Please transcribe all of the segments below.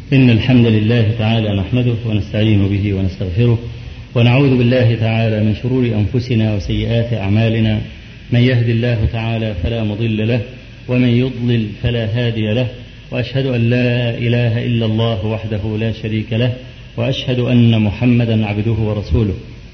إن الحمد لله تعالى نحمده ونستعين به ونستغفره ونعوذ بالله تعالى من شرور أنفسنا وسيئات أعمالنا من يهد الله تعالى فلا مضل له ومن يضلل فلا هادي له وأشهد أن لا إله إلا الله وحده لا شريك له وأشهد أن محمدا عبده ورسوله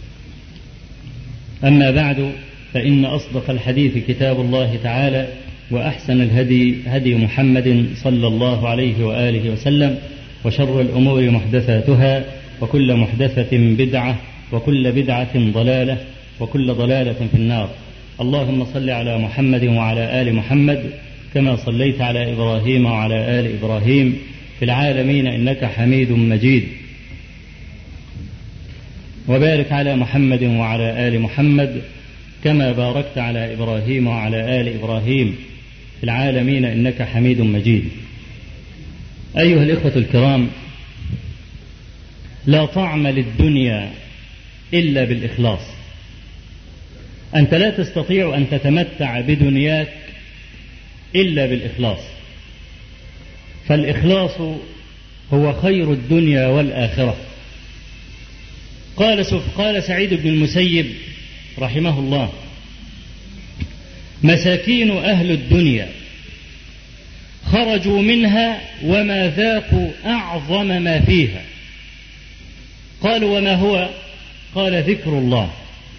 أما بعد فإن أصدق الحديث كتاب الله تعالى وأحسن الهدي هدي محمد صلى الله عليه وآله وسلم وشر الأمور محدثاتها وكل محدثة بدعة وكل بدعة ضلالة وكل ضلالة في النار اللهم صل على محمد وعلى آل محمد كما صليت على إبراهيم وعلى آل إبراهيم في العالمين إنك حميد مجيد وبارك على محمد وعلى آل محمد كما باركت على إبراهيم وعلى آل إبراهيم في العالمين إنك حميد مجيد أيها الإخوة الكرام لا طعم للدنيا إلا بالإخلاص أنت لا تستطيع أن تتمتع بدنياك إلا بالإخلاص فالإخلاص هو خير الدنيا والآخرة قال سف قال سعيد بن المسيب رحمه الله مساكين أهل الدنيا خرجوا منها وما ذاقوا أعظم ما فيها قالوا وما هو قال ذكر الله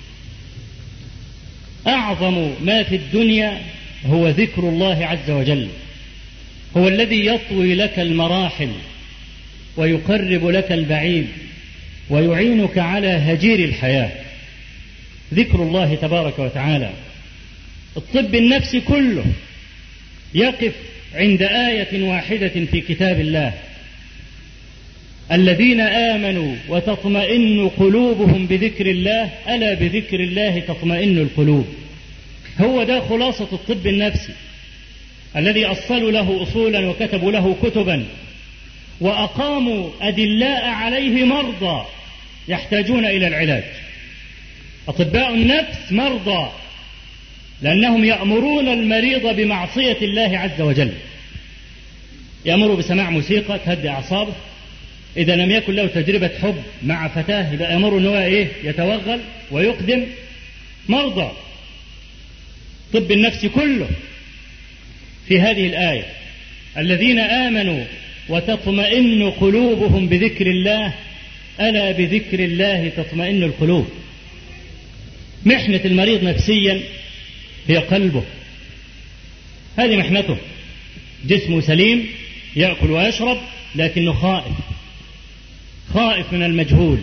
أعظم ما في الدنيا هو ذكر الله عز وجل هو الذي يطوي لك المراحل ويقرب لك البعيد ويعينك على هجير الحياة ذكر الله تبارك وتعالى الطب النفسي كله يقف عند آية واحدة في كتاب الله الذين آمنوا وتطمئن قلوبهم بذكر الله ألا بذكر الله تطمئن القلوب هو ده خلاصة الطب النفسي الذي أصلوا له أصولا وكتبوا له كتبا وأقاموا أدلاء عليه مرضى يحتاجون إلى العلاج أطباء النفس مرضى لأنهم يأمرون المريض بمعصية الله عز وجل يأمر بسماع موسيقى تهدي أعصابه إذا لم يكن له تجربة حب مع فتاة يبقى يأمر أنه إيه يتوغل ويقدم مرضى طب النفس كله في هذه الآية الذين آمنوا وتطمئن قلوبهم بذكر الله ألا بذكر الله تطمئن القلوب محنة المريض نفسيا هي قلبه هذه محنته جسمه سليم يأكل ويشرب لكنه خائف خائف من المجهول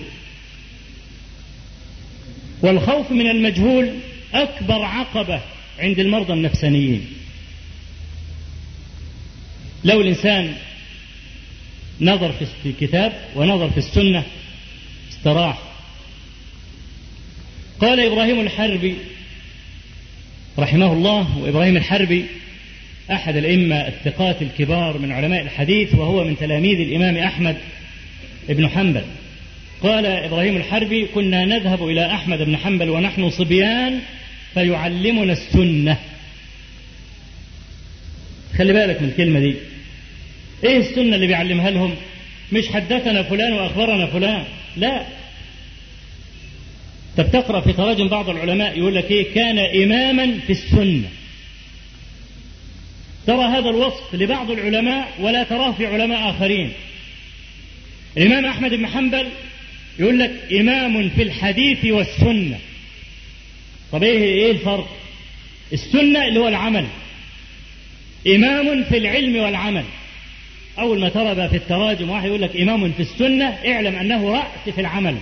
والخوف من المجهول أكبر عقبة عند المرضى النفسانيين لو الإنسان نظر في الكتاب ونظر في السنة استراح قال إبراهيم الحربي رحمه الله وإبراهيم الحربي أحد الأئمة الثقات الكبار من علماء الحديث وهو من تلاميذ الإمام أحمد بن حنبل قال إبراهيم الحربي كنا نذهب إلى أحمد بن حنبل ونحن صبيان فيعلمنا السنة خلي بالك من الكلمة دي ايه السنة اللي بيعلمها لهم مش حدثنا فلان واخبرنا فلان لا طب تقرا في تراجم بعض العلماء يقول لك ايه كان اماما في السنه ترى هذا الوصف لبعض العلماء ولا تراه في علماء اخرين الامام احمد بن حنبل يقول لك امام في الحديث والسنه طب ايه ايه الفرق السنه اللي هو العمل امام في العلم والعمل أول ما ترى بقى في التراجم واحد يقول لك إمام في السنة اعلم أنه رأس في العمل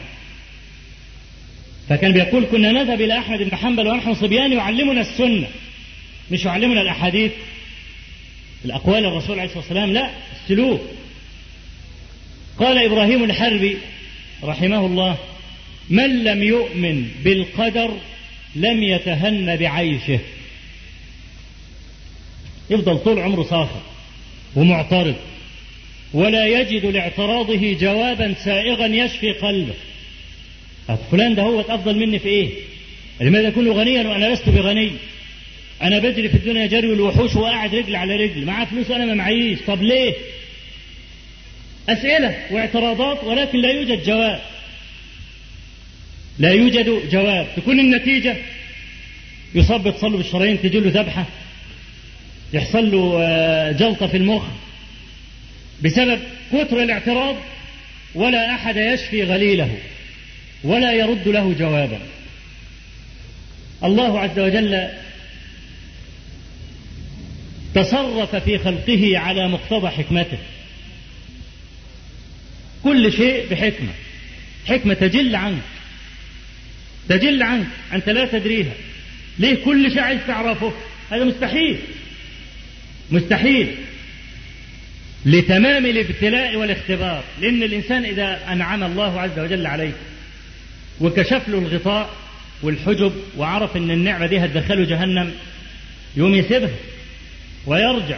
فكان بيقول كنا نذهب إلى أحمد بن حنبل ونحن صبيان يعلمنا السنة مش يعلمنا الأحاديث الأقوال الرسول عليه الصلاة والسلام لا السلوك قال إبراهيم الحربي رحمه الله من لم يؤمن بالقدر لم يتهن بعيشه يفضل طول عمره صاخر ومعترض ولا يجد لاعتراضه جوابا سائغا يشفي قلبه فلان ده هو افضل مني في ايه لماذا يكون غنيا وانا لست بغني انا بجري في الدنيا جري الوحوش وقاعد رجل على رجل معاه فلوس وانا ما معيش طب ليه أسئلة واعتراضات ولكن لا يوجد جواب لا يوجد جواب تكون النتيجة يصاب بتصلب الشرايين تجي له ذبحة يحصل له آه، جلطة في المخ بسبب كثر الاعتراض ولا أحد يشفي غليله ولا يرد له جوابا الله عز وجل تصرف في خلقه على مقتضى حكمته كل شيء بحكمة حكمة تجل عنك تجل عنك أنت لا تدريها ليه كل شيء عايز تعرفه هذا مستحيل مستحيل لتمام الابتلاء والاختبار لأن الإنسان إذا أنعم الله عز وجل عليه وكشف له الغطاء والحجب وعرف أن النعمة دي هتدخله جهنم يوم يسيبها ويرجع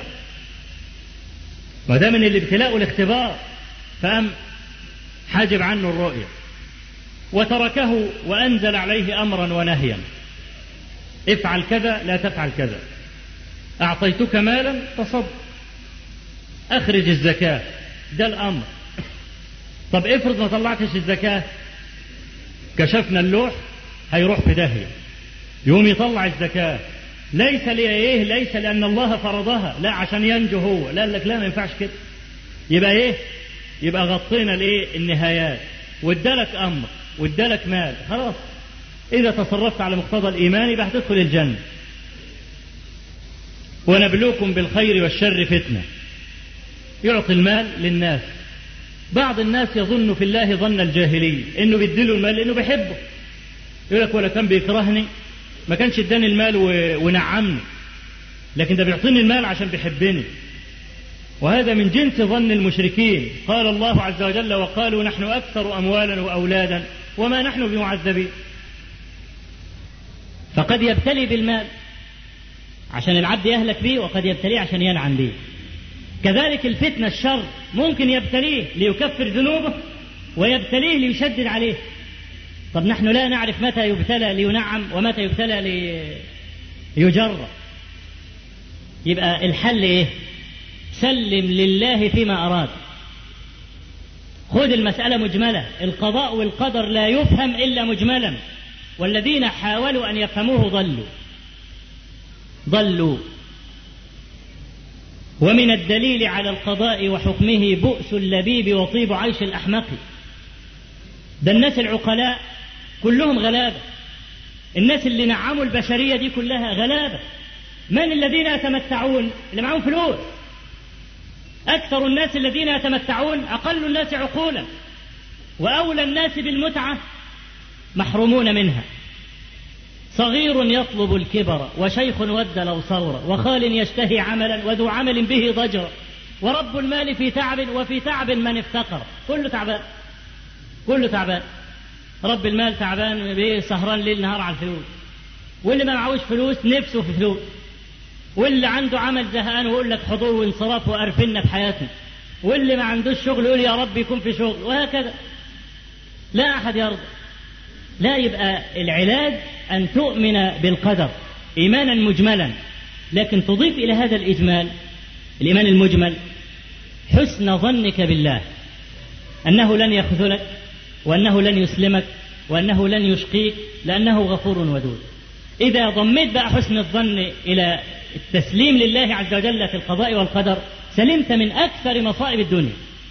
وده من الابتلاء والاختبار فأم حاجب عنه الرؤية وتركه وأنزل عليه أمرا ونهيا افعل كذا لا تفعل كذا أعطيتك مالا تصدق أخرج الزكاة ده الأمر طب افرض ما طلعتش الزكاة كشفنا اللوح هيروح في داهية يوم يطلع الزكاة ليس لإيه ليس لأن الله فرضها لا عشان ينجو هو لا لك لا ما ينفعش كده يبقى إيه يبقى غطينا الإيه النهايات وادالك أمر وادالك مال خلاص إذا تصرفت على مقتضى الإيمان يبقى هتدخل الجنة ونبلوكم بالخير والشر فتنة يعطي المال للناس بعض الناس يظن في الله ظن الجاهلية انه بيديله المال لانه بيحبه يقول لك ولا كان بيكرهني ما كانش اداني المال ونعمني لكن ده بيعطيني المال عشان بيحبني وهذا من جنس ظن المشركين قال الله عز وجل وقالوا نحن اكثر اموالا واولادا وما نحن بمعذبين فقد يبتلي بالمال عشان العبد يهلك به وقد يبتليه عشان ينعم به كذلك الفتنة الشر ممكن يبتليه ليكفر ذنوبه ويبتليه ليشدد عليه طب نحن لا نعرف متى يبتلى لينعم ومتى يبتلى ليجرب يبقى الحل ايه سلم لله فيما اراد خذ المسألة مجملة القضاء والقدر لا يفهم إلا مجملا والذين حاولوا أن يفهموه ضلوا ضلوا ومن الدليل على القضاء وحكمه بؤس اللبيب وطيب عيش الأحمق ده الناس العقلاء كلهم غلابة الناس اللي نعموا البشرية دي كلها غلابة من الذين يتمتعون اللي معهم فلوس أكثر الناس الذين يتمتعون أقل الناس عقولا وأولى الناس بالمتعة محرومون منها صغير يطلب الكبر وشيخ ود لو صور وخال يشتهي عملا وذو عمل به ضجر ورب المال في تعب وفي تعب من افتقر كله تعبان كله تعبان رب المال تعبان بايه سهران ليل نهار على الفلوس واللي ما معهوش فلوس نفسه في فلوس واللي عنده عمل زهقان ويقول لك حضور وانصراف وقرفنا في حياتنا واللي ما عندوش شغل يقول يا رب يكون في شغل وهكذا لا احد يرضى لا يبقى العلاج أن تؤمن بالقدر إيمانا مجملا لكن تضيف إلى هذا الإجمال الإيمان المجمل حسن ظنك بالله أنه لن يخذلك وأنه لن يسلمك وأنه لن يشقيك لأنه غفور ودود إذا ضميت بقى حسن الظن إلى التسليم لله عز وجل في القضاء والقدر سلمت من أكثر مصائب الدنيا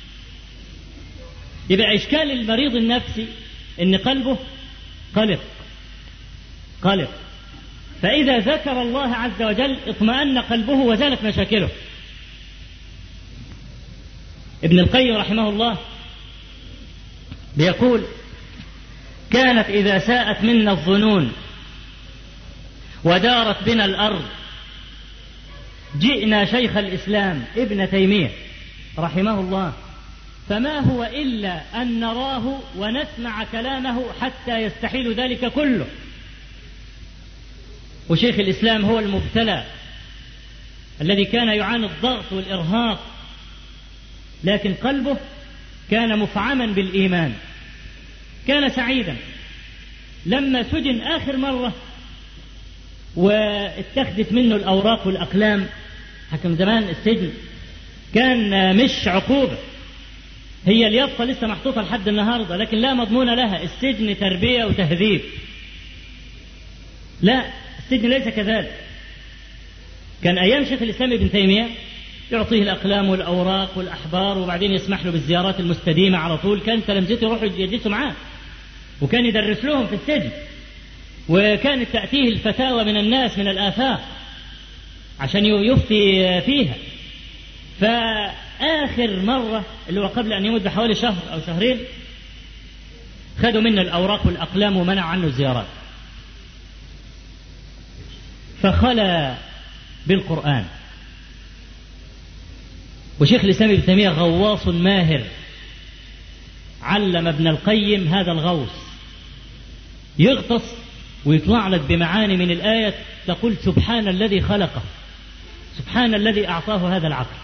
يبقى إشكال المريض النفسي إن قلبه قلق قلق فإذا ذكر الله عز وجل اطمأن قلبه وزالت مشاكله ابن القيم رحمه الله بيقول كانت إذا ساءت منا الظنون ودارت بنا الأرض جئنا شيخ الإسلام ابن تيمية رحمه الله فما هو إلا أن نراه ونسمع كلامه حتى يستحيل ذلك كله وشيخ الإسلام هو المبتلى الذي كان يعاني الضغط والإرهاق لكن قلبه كان مفعما بالإيمان كان سعيدا لما سجن آخر مرة واتخذت منه الأوراق والأقلام حكم زمان السجن كان مش عقوبة هي اليافطة لسه محطوطة لحد النهاردة لكن لا مضمون لها السجن تربية وتهذيب لا السجن ليس كذلك كان أيام شيخ الإسلام ابن تيمية يعطيه الأقلام والأوراق والأحبار وبعدين يسمح له بالزيارات المستديمة على طول كان تلامذته يروحوا يجلسوا معاه وكان يدرس لهم في السجن وكانت تأتيه الفتاوى من الناس من الآفاق عشان يفتي فيها فآخر مرة اللي هو قبل أن يموت بحوالي شهر أو شهرين خدوا منه الأوراق والأقلام ومنعوا عنه الزيارات فخلى بالقرآن وشيخ الإسلام ابن تيمية غواص ماهر علم ابن القيم هذا الغوص يغطس ويطلع لك بمعاني من الآية تقول سبحان الذي خلقه سبحان الذي أعطاه هذا العقل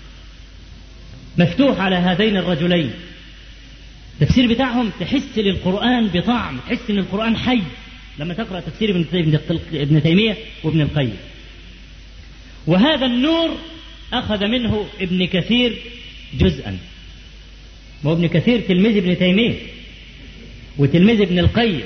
مفتوح على هذين الرجلين التفسير بتاعهم تحس للقرآن بطعم تحس ان القرآن حي لما تقرأ تفسير ابن ابن تيمية وابن القيم وهذا النور أخذ منه ابن كثير جزءا وابن كثير تلميذ ابن تيمية وتلميذ ابن القيم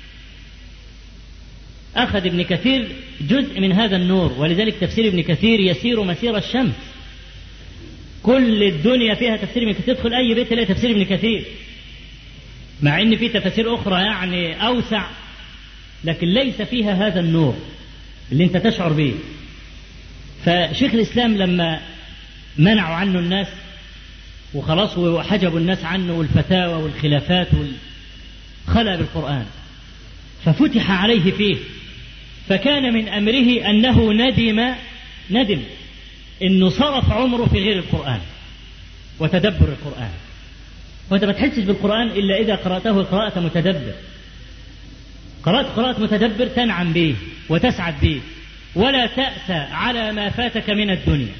أخذ ابن كثير جزء من هذا النور ولذلك تفسير ابن كثير يسير مسير الشمس كل الدنيا فيها تفسير ابن كثير تدخل أي بيت تلاقي تفسير ابن كثير مع ان في تفاسير اخرى يعني اوسع لكن ليس فيها هذا النور اللي انت تشعر به فشيخ الاسلام لما منعوا عنه الناس وخلاص وحجبوا الناس عنه والفتاوى والخلافات خلى بالقرآن ففتح عليه فيه فكان من أمره أنه ندم ندم إنه صرف عمره في غير القرآن وتدبر القرآن وأنت ما تحسش بالقرآن إلا إذا قرأته قراءة متدبر قرأت قراءة متدبر تنعم به وتسعد به ولا تأسى على ما فاتك من الدنيا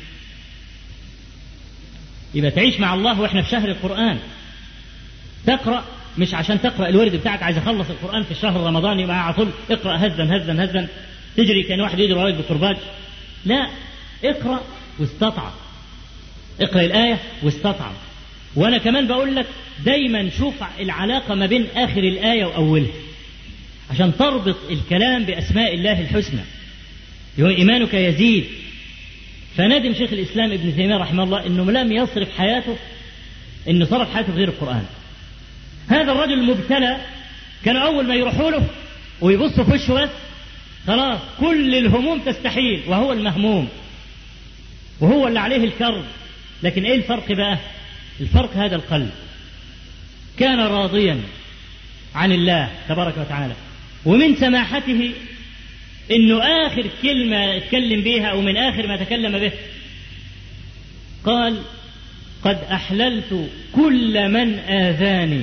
يبقى تعيش مع الله واحنا في شهر القرآن تقرأ مش عشان تقرأ الورد بتاعك عايز اخلص القرآن في الشهر الرمضاني يبقى على طول اقرأ هزا هزا هزا تجري كان واحد يجري وراك بكرباج لا اقرأ واستطعم اقرأ الآية واستطعم وأنا كمان بقول لك دايما شوف العلاقة ما بين آخر الآية وأولها عشان تربط الكلام بأسماء الله الحسنى يقول إيمانك يزيد فندم شيخ الإسلام ابن تيمية رحمه الله أنه لم يصرف حياته أنه صرف حياته في غير القرآن هذا الرجل المبتلى كانوا أول ما يروحوا له ويبصوا في وشه بس خلاص كل الهموم تستحيل وهو المهموم وهو اللي عليه الكرب لكن ايه الفرق بقى الفرق هذا القلب كان راضيا عن الله تبارك وتعالى ومن سماحته انه اخر كلمه اتكلم بها او من اخر ما تكلم به قال قد احللت كل من اذاني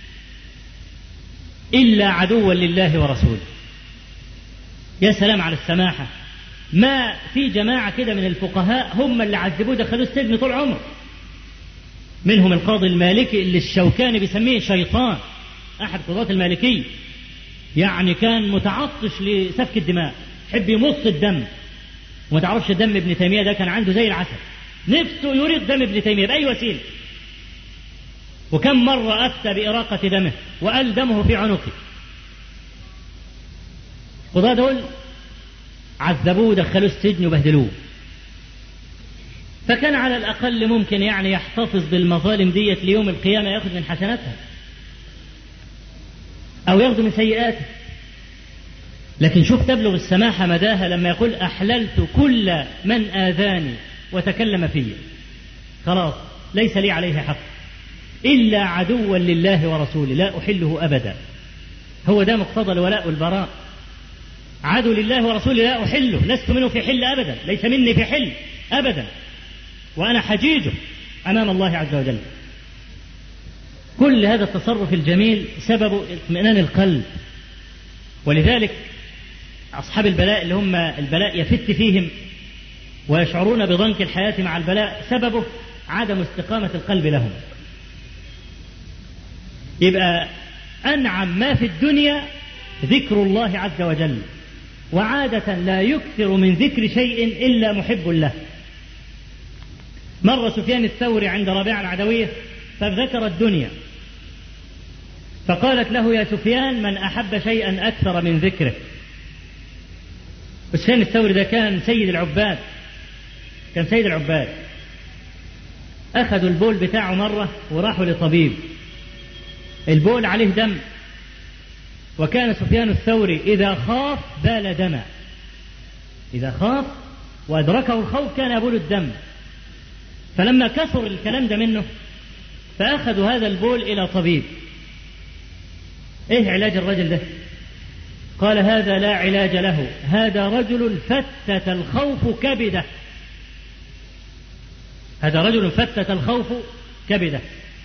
الا عدوا لله ورسوله يا سلام على السماحه ما في جماعه كده من الفقهاء هم اللي عذبوه دخلوه السجن طول عمره منهم القاضي المالكي اللي الشوكاني بيسميه شيطان احد قضاة المالكيه يعني كان متعطش لسفك الدماء يحب يمص الدم وما تعرفش دم ابن تيميه ده كان عنده زي العسل نفسه يريد دم ابن تيميه باي وسيله وكم مره افتى باراقه دمه وقال دمه في عنقه قضاة دول عذبوه ودخلوه السجن وبهدلوه فكان على الأقل ممكن يعني يحتفظ بالمظالم ديت ليوم القيامة يأخذ من حسناتها أو ياخذ من سيئاته لكن شوف تبلغ السماحة مداها لما يقول أحللت كل من آذاني وتكلم في خلاص ليس لي عليه حق إلا عدوا لله ورسوله لا أحله أبدا هو ده مقتضى الولاء والبراء عدو لله ورسوله لا أحله لست منه في حل أبدا ليس مني في حل أبدا وأنا حجيجه أمام الله عز وجل كل هذا التصرف الجميل سببه اطمئنان القلب ولذلك أصحاب البلاء اللي هم البلاء يفت فيهم ويشعرون بضنك الحياة مع البلاء سببه عدم استقامة القلب لهم يبقى أنعم ما في الدنيا ذكر الله عز وجل وعادة لا يكثر من ذكر شيء إلا محب له مر سفيان الثوري عند ربيعة العدوية فذكر الدنيا فقالت له يا سفيان من أحب شيئا أكثر من ذكره سفيان الثوري ده كان سيد العباد كان سيد العباد أخذوا البول بتاعه مرة وراحوا لطبيب البول عليه دم وكان سفيان الثوري إذا خاف بال دما إذا خاف وأدركه الخوف كان يبول الدم فلما كثر الكلام ده منه فأخذوا هذا البول إلى طبيب إيه علاج الرجل ده قال هذا لا علاج له هذا رجل فتت الخوف كبده هذا رجل فتت الخوف كبده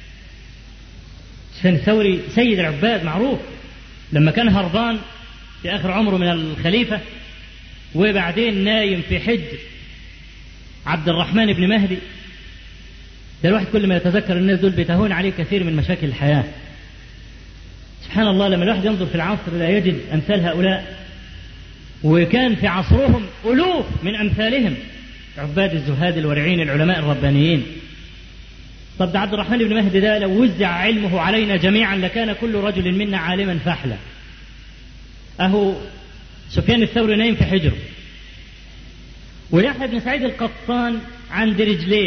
سفيان الثوري سيد العباد معروف لما كان هربان في آخر عمره من الخليفة وبعدين نايم في حجر عبد الرحمن بن مهدي ده الواحد كل ما يتذكر الناس دول بتهون عليه كثير من مشاكل الحياة سبحان الله لما الواحد ينظر في العصر لا يجد أمثال هؤلاء وكان في عصرهم ألوف من أمثالهم عباد الزهاد الورعين العلماء الربانيين طب ده عبد الرحمن بن مهدي ده لو وزع علمه علينا جميعا لكان كل رجل منا عالما فحلا أهو سفيان الثوري نايم في حجره ويحيى بن سعيد القطان عند رجليه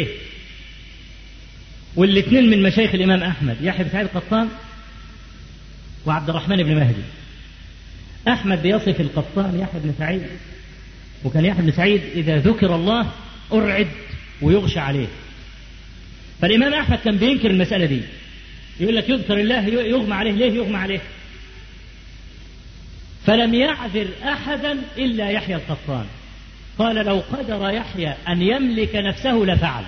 والاثنين من مشايخ الإمام أحمد يحيى بن سعيد القطان وعبد الرحمن بن مهدي أحمد بيصف القطان يحيى بن سعيد وكان يحيى بن سعيد إذا ذكر الله أرعد ويغشى عليه فالإمام أحمد كان بينكر المسألة دي يقول لك يذكر الله يغمى عليه ليه يغمى عليه فلم يعذر أحدا إلا يحيى القطان قال لو قدر يحيى أن يملك نفسه لفعل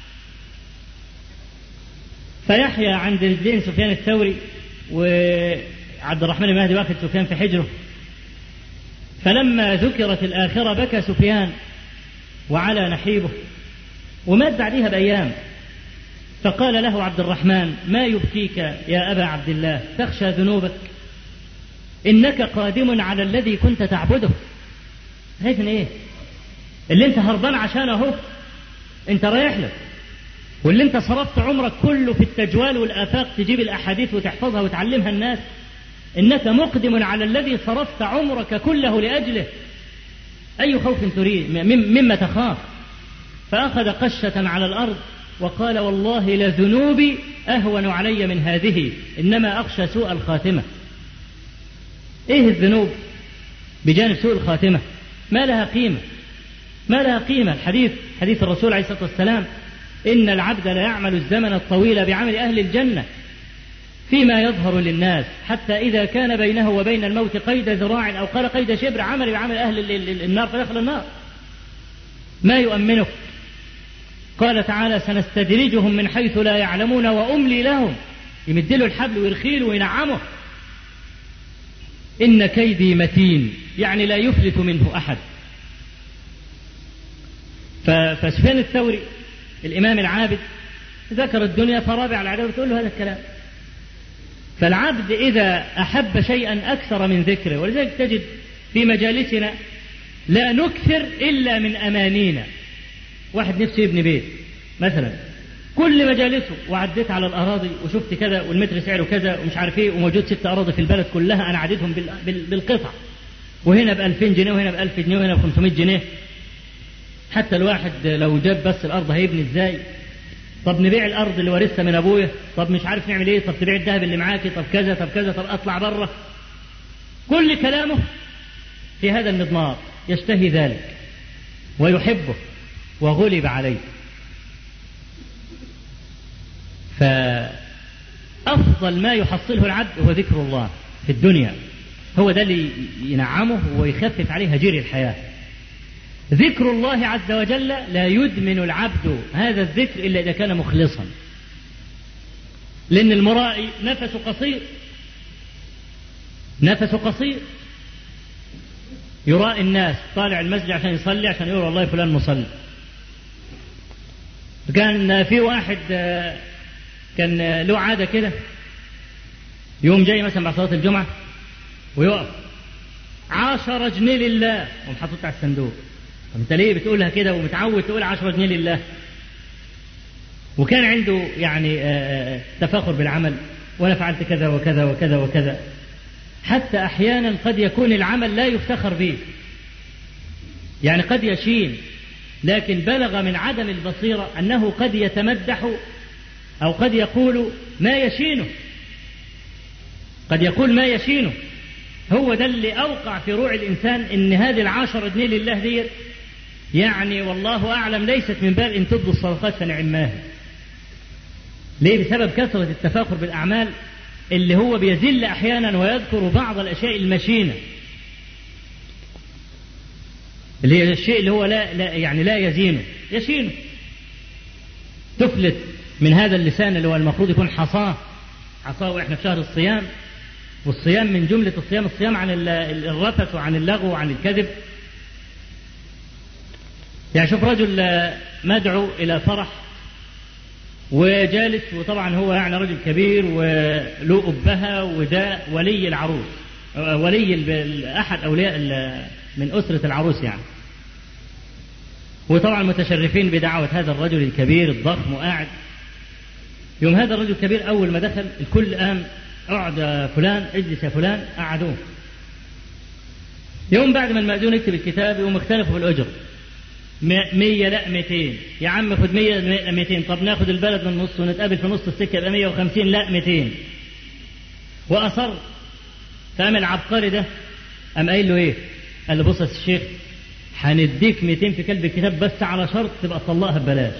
فيحيى عند رجلين سفيان الثوري وعبد الرحمن المهدي واخد سفيان في حجره فلما ذكرت الآخرة بكى سفيان وعلى نحيبه ومات بعدها بأيام فقال له عبد الرحمن ما يبكيك يا أبا عبد الله تخشى ذنوبك إنك قادم على الذي كنت تعبده خايف إيه اللي انت هربان عشانه اهو انت رايح له واللي انت صرفت عمرك كله في التجوال والآفاق تجيب الأحاديث وتحفظها وتعلمها الناس إنك مقدم على الذي صرفت عمرك كله لأجله أي خوف تريد مما تخاف فأخذ قشة على الأرض وقال والله لذنوبي أهون علي من هذه إنما أخشى سوء الخاتمة إيه الذنوب بجانب سوء الخاتمة ما لها قيمة ما لها قيمة الحديث حديث الرسول عليه الصلاة والسلام إن العبد لا يعمل الزمن الطويل بعمل أهل الجنة فيما يظهر للناس حتى إذا كان بينه وبين الموت قيد ذراع أو قال قيد شبر عمل بعمل أهل النار فيدخل النار ما يؤمنك قال تعالى سنستدرجهم من حيث لا يعلمون وأملي لهم يمدله الحبل ويرخيله وينعمه إن كيدي متين يعني لا يفلت منه أحد فسفيان الثوري الإمام العابد ذكر الدنيا فرابع العدو تقول له هذا الكلام فالعبد إذا أحب شيئا أكثر من ذكره ولذلك تجد في مجالسنا لا نكثر إلا من أمانينا واحد نفسه يبني بيت مثلا كل مجالسه وعديت على الأراضي وشفت كذا والمتر سعره كذا ومش عارف إيه وموجود ست أراضي في البلد كلها أنا عديتهم بالقطع وهنا ب 2000 جنيه وهنا ب 1000 جنيه وهنا ب 500 جنيه حتى الواحد لو جاب بس الأرض هيبني إزاي طب نبيع الارض اللي ورثها من ابويا طب مش عارف نعمل ايه طب تبيع الذهب اللي معاكي طب كذا طب كذا طب اطلع بره كل كلامه في هذا المضمار يشتهي ذلك ويحبه وغلب عليه فأفضل ما يحصله العبد هو ذكر الله في الدنيا هو ده اللي ينعمه ويخفف عليه هجير الحياة ذكر الله عز وجل لا يدمن العبد هذا الذكر إلا إذا كان مخلصا لأن المرائي نفسه قصير نفسه قصير يرائي الناس طالع المسجد عشان يصلي عشان يقول والله فلان مصلي كان في واحد كان له عادة كده يوم جاي مثلا بعد صلاة الجمعة ويقف عشرة جنيه لله ومحطوط على الصندوق طب انت ليه بتقولها كده ومتعود تقول عشرة جنيه لله وكان عنده يعني تفاخر بالعمل وأنا فعلت كذا وكذا وكذا وكذا حتى أحيانا قد يكون العمل لا يفتخر به يعني قد يشين لكن بلغ من عدم البصيرة أنه قد يتمدح أو قد يقول ما يشينه قد يقول ما يشينه هو ده اللي أوقع في روع الإنسان إن هذه العشرة جنيه لله ديت يعني والله أعلم ليست من باب إن تبدوا الصدقات فنعماها ليه بسبب كثرة التفاخر بالأعمال اللي هو بيزل أحيانا ويذكر بعض الأشياء المشينة اللي هي الشيء اللي هو لا, لا يعني لا يزينه يشينه تفلت من هذا اللسان اللي هو المفروض يكون حصاه حصاه واحنا في شهر الصيام والصيام من جملة الصيام الصيام عن الرفث وعن اللغو وعن الكذب يعني شوف رجل مدعو إلى فرح وجالس وطبعا هو يعني رجل كبير وله أبهة وده ولي العروس ولي أحد أولياء من أسرة العروس يعني وطبعا متشرفين بدعوة هذا الرجل الكبير الضخم وقاعد يوم هذا الرجل الكبير أول ما دخل الكل قام اقعد يا فلان اجلس يا فلان قعدوه يوم بعد ما المأذون يكتب الكتاب يقوم اختلفوا في الأجر مية لا ميتين يا عم خد مية ميتين طب ناخد البلد من النص ونتقابل في نص السكة يبقى مية وخمسين لا ميتين وأصر فقام العبقري ده قام قايل له ايه؟ قال له بص يا الشيخ هنديك 200 في كلب الكتاب بس على شرط تبقى تطلقها ببلاش.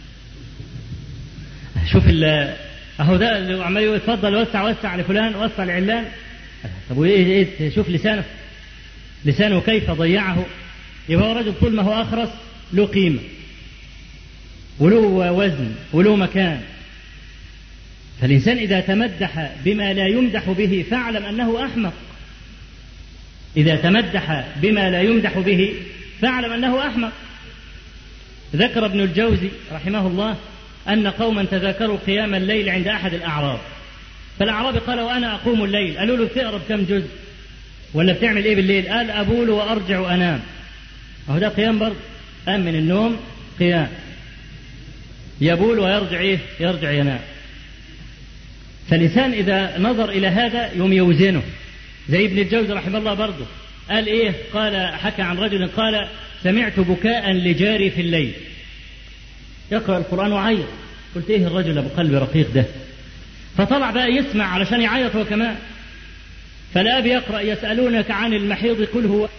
شوف اهو ده اللي عمال يقول اتفضل وسع وسع لفلان وسع لعلان طب وايه ايه شوف لسانه لسانه كيف ضيعه يبقى هو رجل طول ما هو اخرس له قيمه وله وزن وله مكان فالانسان اذا تمدح بما لا يمدح به فاعلم انه احمق اذا تمدح بما لا يمدح به فاعلم انه احمق ذكر ابن الجوزي رحمه الله أن قوما تذاكروا قيام الليل عند أحد الأعراب فالأعرابي قال وأنا أقوم الليل قالوا له بتقرب كم جزء ولا بتعمل إيه بالليل قال أبول وأرجع وأنام أهو ده قيام برضه قام من النوم قيام يبول ويرجع إيه يرجع ينام فالإنسان إذا نظر إلى هذا يوم يوزنه زي ابن الجوزي رحمه الله برضه قال إيه قال حكى عن رجل قال سمعت بكاء لجاري في الليل يقرأ القرآن وعيط قلت ايه الرجل ابو قلب رقيق ده فطلع بقى يسمع علشان يعيط هو كمان فالاب يقرأ يسألونك عن المحيض قل هو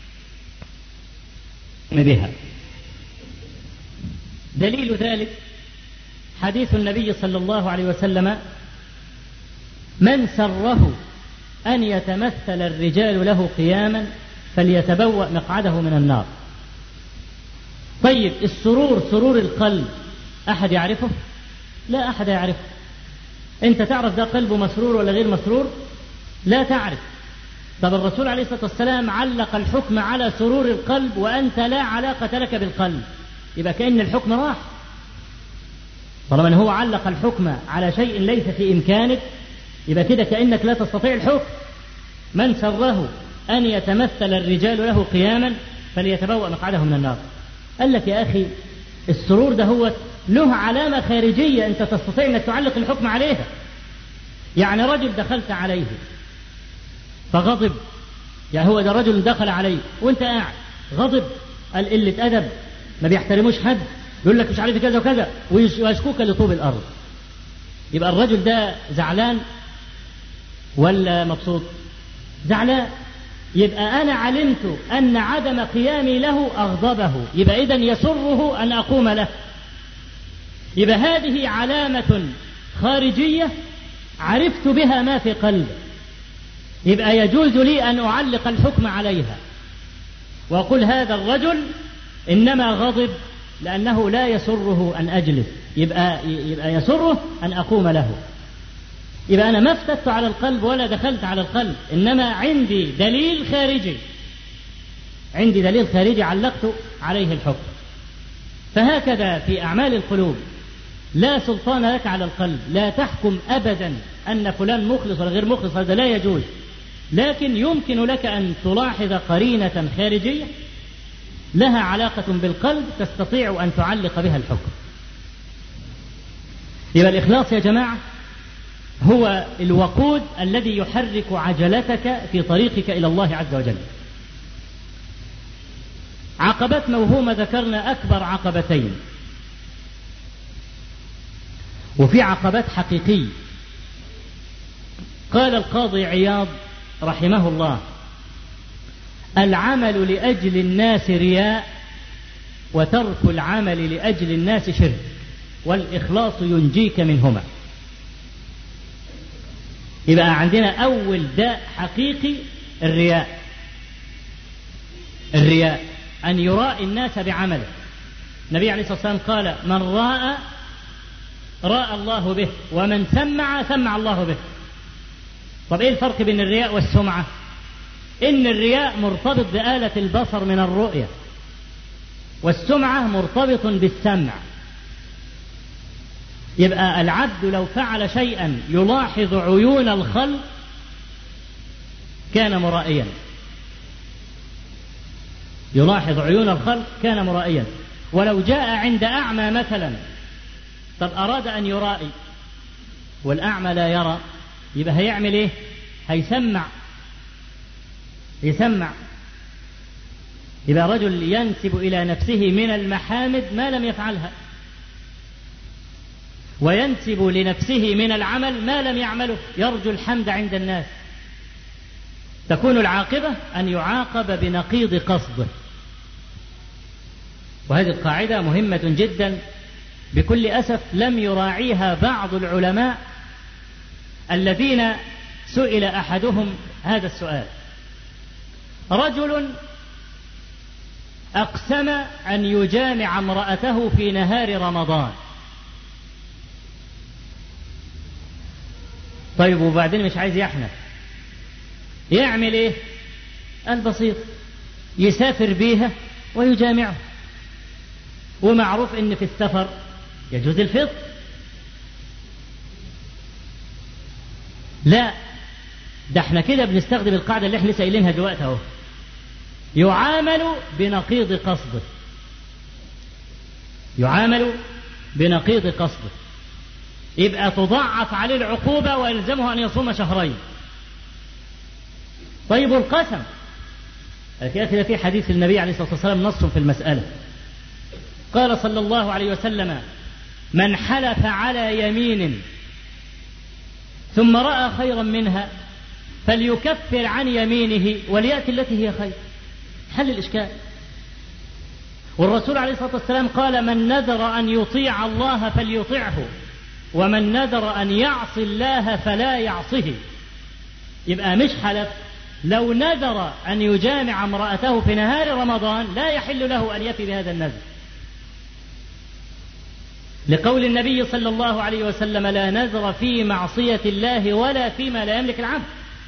بها دليل ذلك حديث النبي صلى الله عليه وسلم من سره أن يتمثل الرجال له قياما فليتبوأ مقعده من النار طيب السرور سرور القلب أحد يعرفه لا أحد يعرفه أنت تعرف ده قلبه مسرور ولا غير مسرور لا تعرف طب الرسول عليه الصلاة والسلام علق الحكم على سرور القلب وأنت لا علاقة لك بالقلب يبقى كأن الحكم راح طالما أنه هو علق الحكم على شيء ليس في إمكانك يبقى كده كأنك لا تستطيع الحكم من سره أن يتمثل الرجال له قياما فليتبوأ مقعده من النار قال لك يا أخي السرور ده هو له علامة خارجية أنت تستطيع أنك تعلق الحكم عليها يعني رجل دخلت عليه فغضب يعني هو ده رجل دخل عليه وانت قاعد غضب قال قلة أدب ما بيحترموش حد يقول لك مش عارف كذا وكذا ويشكوك لطوب الأرض يبقى الرجل ده زعلان ولا مبسوط زعلان يبقى أنا علمت أن عدم قيامي له أغضبه يبقى إذا يسره أن أقوم له يبقى هذه علامة خارجية عرفت بها ما في قلبه يبقى يجوز لي أن أعلق الحكم عليها وأقول هذا الرجل إنما غضب لأنه لا يسره أن أجلس يبقى, يبقى يسره أن أقوم له يبقى أنا ما افتدت على القلب ولا دخلت على القلب إنما عندي دليل خارجي عندي دليل خارجي علقت عليه الحكم فهكذا في أعمال القلوب لا سلطان لك على القلب لا تحكم أبدا أن فلان مخلص ولا غير مخلص هذا لا يجوز لكن يمكن لك أن تلاحظ قرينة خارجية لها علاقة بالقلب تستطيع أن تعلق بها الحكم يبقى الإخلاص يا جماعة هو الوقود الذي يحرك عجلتك في طريقك إلى الله عز وجل عقبات موهومة ذكرنا أكبر عقبتين وفي عقبات حقيقية قال القاضي عياض رحمه الله العمل لأجل الناس رياء وترك العمل لأجل الناس شرك والإخلاص ينجيك منهما يبقى عندنا أول داء حقيقي الرياء الرياء أن يراء الناس بعمله النبي عليه الصلاة والسلام قال من راء راء الله به ومن سمع سمع الله به طب ايه الفرق بين الرياء والسمعة ان الرياء مرتبط بآلة البصر من الرؤية والسمعة مرتبط بالسمع يبقى العبد لو فعل شيئا يلاحظ عيون الخلق كان مرائيا يلاحظ عيون الخلق كان مرائيا ولو جاء عند أعمى مثلا طب أراد أن يرائي والأعمى لا يرى يبقى هيعمل إيه؟ هيسمع يسمع يبقى رجل ينسب إلى نفسه من المحامد ما لم يفعلها وينسب لنفسه من العمل ما لم يعمله يرجو الحمد عند الناس تكون العاقبة أن يعاقب بنقيض قصده وهذه القاعدة مهمة جدا بكل أسف لم يراعيها بعض العلماء الذين سئل أحدهم هذا السؤال رجل أقسم أن يجامع امرأته في نهار رمضان طيب وبعدين مش عايز يحنث يعمل ايه البسيط يسافر بيها ويجامعه ومعروف ان في السفر يجوز الفطر لا ده احنا كده بنستخدم القاعده اللي احنا لسه قايلينها دلوقتي اهو يعامل بنقيض قصده يعامل بنقيض قصده يبقى تضاعف عليه العقوبة ويلزمه أن يصوم شهرين طيب القسم كده في حديث النبي عليه الصلاة والسلام نص في المسألة قال صلى الله عليه وسلم من حلف على يمين ثم رأى خيرا منها فليكفر عن يمينه وليأتي التي هي خير حل الإشكال والرسول عليه الصلاة والسلام قال من نذر أن يطيع الله فليطعه ومن نذر أن يعصي الله فلا يعصه يبقى مش حلف لو نذر أن يجامع امرأته في نهار رمضان لا يحل له أن يفي بهذا النذر لقول النبي صلى الله عليه وسلم لا نذر في معصية الله ولا فيما لا يملك العبد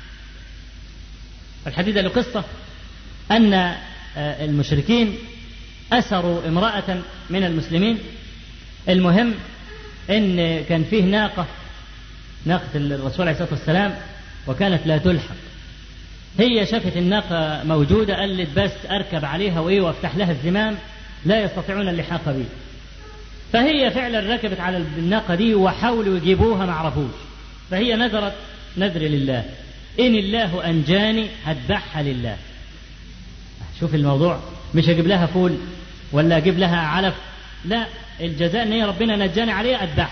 الحديث له قصة أن المشركين أسروا امرأة من المسلمين المهم ان كان فيه ناقه ناقه الرسول عليه الصلاه والسلام وكانت لا تلحق هي شافت الناقه موجوده قالت بس اركب عليها وايه وافتح لها الزمام لا يستطيعون اللحاق بي فهي فعلا ركبت على الناقه دي وحاولوا يجيبوها ما عرفوش فهي نذرت نذر لله ان الله انجاني هذبحها لله شوف الموضوع مش هجيب لها فول ولا اجيب لها علف لا الجزاء ان هي ربنا نجاني عليه اذبح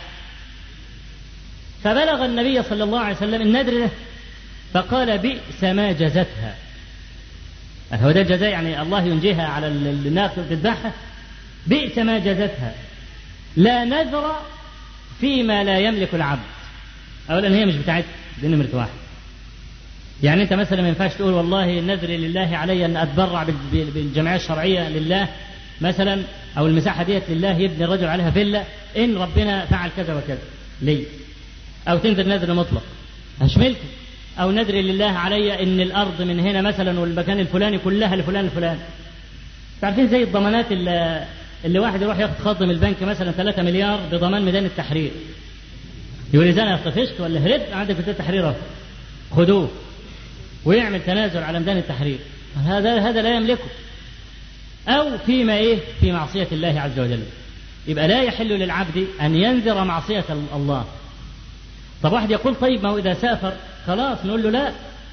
فبلغ النبي صلى الله عليه وسلم النذر ده فقال بئس ما جزتها هو ده الجزاء يعني الله ينجيها على الناس تذبحها بئس ما جزتها لا نذر فيما لا يملك العبد اولا هي مش بتاعتها دي نمره واحد يعني انت مثلا ما ينفعش تقول والله النذر لله علي ان اتبرع بالجمعيه الشرعيه لله مثلا او المساحه ديت لله يبني الرجل عليها فيلا ان ربنا فعل كذا وكذا ليه او تنذر نذر مطلق مش ملك او نذر لله علي ان الارض من هنا مثلا والمكان الفلاني كلها لفلان الفلاني عارفين زي الضمانات اللي, اللي واحد يروح ياخد خط من البنك مثلا 3 مليار بضمان ميدان التحرير يقول اذا انا طفشت ولا هربت عندك في التحرير اهو خدوه ويعمل تنازل على ميدان التحرير هذا هذا لا يملكه أو فيما إيه في معصية الله عز وجل يبقى لا يحل للعبد أن ينذر معصية الله طب واحد يقول طيب ما هو إذا سافر خلاص نقول له لا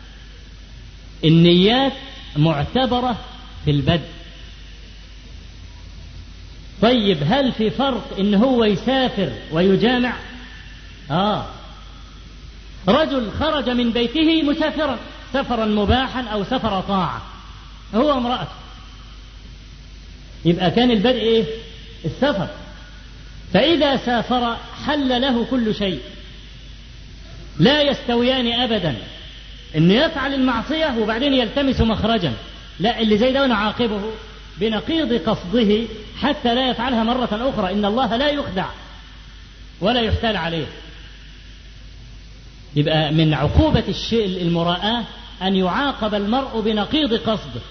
النيات معتبرة في البدء طيب هل في فرق ان هو يسافر ويجامع اه رجل خرج من بيته مسافرا سفرا مباحا او سفر طاعه هو امراته يبقى كان البدء ايه السفر فاذا سافر حل له كل شيء لا يستويان ابدا انه يفعل المعصيه وبعدين يلتمس مخرجا لا اللي زي ده نعاقبه بنقيض قصده حتى لا يفعلها مرة أخرى إن الله لا يخدع ولا يحتال عليه يبقى من عقوبة الشيء المراءة أن يعاقب المرء بنقيض قصده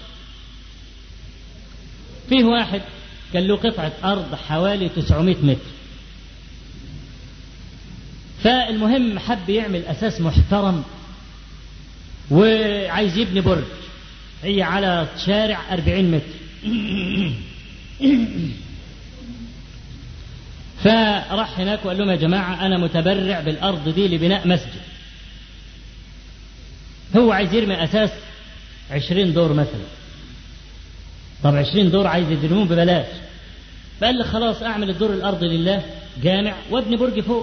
فيه واحد كان له قطعة أرض حوالي 900 متر فالمهم حب يعمل أساس محترم وعايز يبني برج هي على شارع 40 متر فراح هناك وقال لهم يا جماعة أنا متبرع بالأرض دي لبناء مسجد هو عايز يرمي أساس عشرين دور مثلا طب عشرين دور عايز يدرمون ببلاش فقال لي خلاص أعمل الدور الأرضي لله جامع وابني برج فوق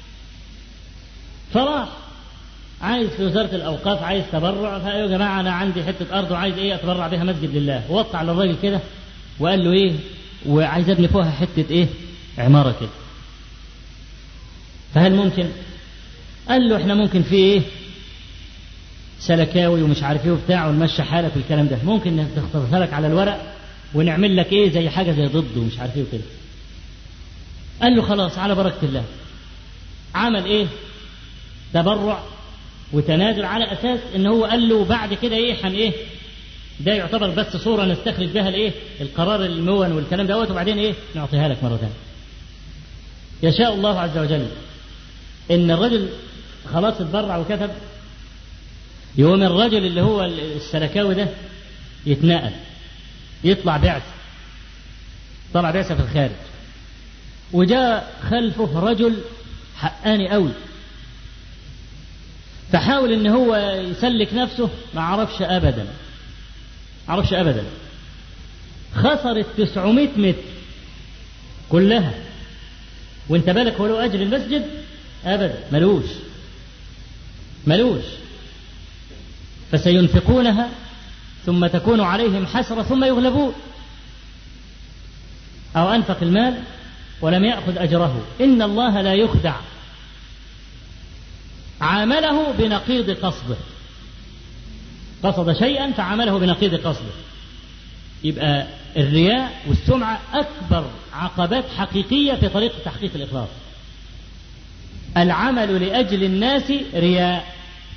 فراح عايز في وزارة الأوقاف عايز تبرع فقال يا جماعة أنا عندي حتة أرض وعايز إيه أتبرع بها مسجد لله ووقع على الراجل كده وقال له إيه وعايز أبني فوقها حتة إيه عمارة كده فهل ممكن؟ قال له إحنا ممكن في إيه سلكاوي ومش عارف إيه وبتاع ونمشي حالك والكلام ده ممكن تختصرها لك على الورق ونعمل لك إيه زي حاجة زي ضد ومش عارف إيه وكده قال له خلاص على بركة الله عمل إيه تبرع وتنازل على اساس ان هو قال له بعد كده ايه حن ايه ده يعتبر بس صوره نستخرج بها الايه القرار المون والكلام دوت وبعدين ايه نعطيها لك مره ثانيه يشاء الله عز وجل ان الرجل خلاص اتبرع وكتب يوم الرجل اللي هو السلكاوي ده يتنقل يطلع بعث طلع بعثة في الخارج وجاء خلفه رجل حقاني قوي فحاول ان هو يسلك نفسه ما عرفش ابدا ما عرفش ابدا خسر ال 900 متر كلها وانت بالك هو له اجر المسجد ابدا ملوش ملوش فسينفقونها ثم تكون عليهم حسرة ثم يغلبون أو أنفق المال ولم يأخذ أجره إن الله لا يخدع عامله بنقيض قصده قصد شيئا فعمله بنقيض قصده يبقى الرياء والسمعة أكبر عقبات حقيقية في طريق تحقيق الإخلاص العمل لأجل الناس رياء